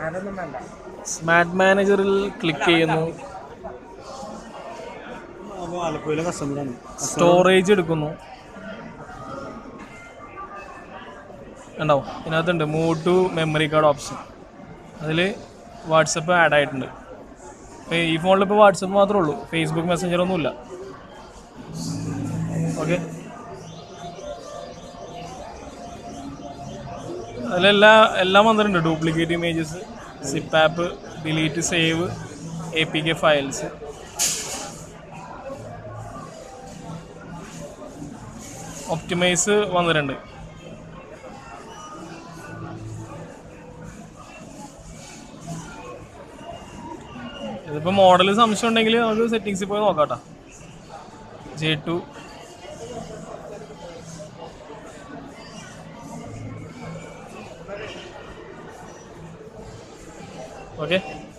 അതൊന്നും വേണ്ട smart മാനേജറിൽ click ചെയ്യുന്നു അപ്പോൾ ആലപ്പുഴയിലെ കസ്റ്റമറാണ് സ്റ്റോറേജ് എടുക്കുന്നു ഉണ്ടാവും ഇതിനകത്തുണ്ട് move to memory card option അതിൽ വാട്സപ്പ് ആഡ് ആയിട്ടുണ്ട് ഇപ്പോൾ ഈ ഫോണിൽ ഇപ്പോൾ വാട്സപ്പ് മാത്രമേ ഉള്ളൂ ഫേസ്ബുക്ക് മെസ്സഞ്ചർ ഒന്നുമില്ല ഓക്കെ അതിലെല്ലാ എല്ലാം വന്നിട്ടുണ്ട് duplicate images zip app delete save A P K files optimise വന്നിട്ടുണ്ട് ഇതിപ്പോൾ മോഡൽ സംശയം ഉണ്ടെങ്കിൽ നമുക്ക് സെറ്റിങ്സിൽ പോയി നോക്കാം കേട്ടോ ജെ ടു ഓക്കെ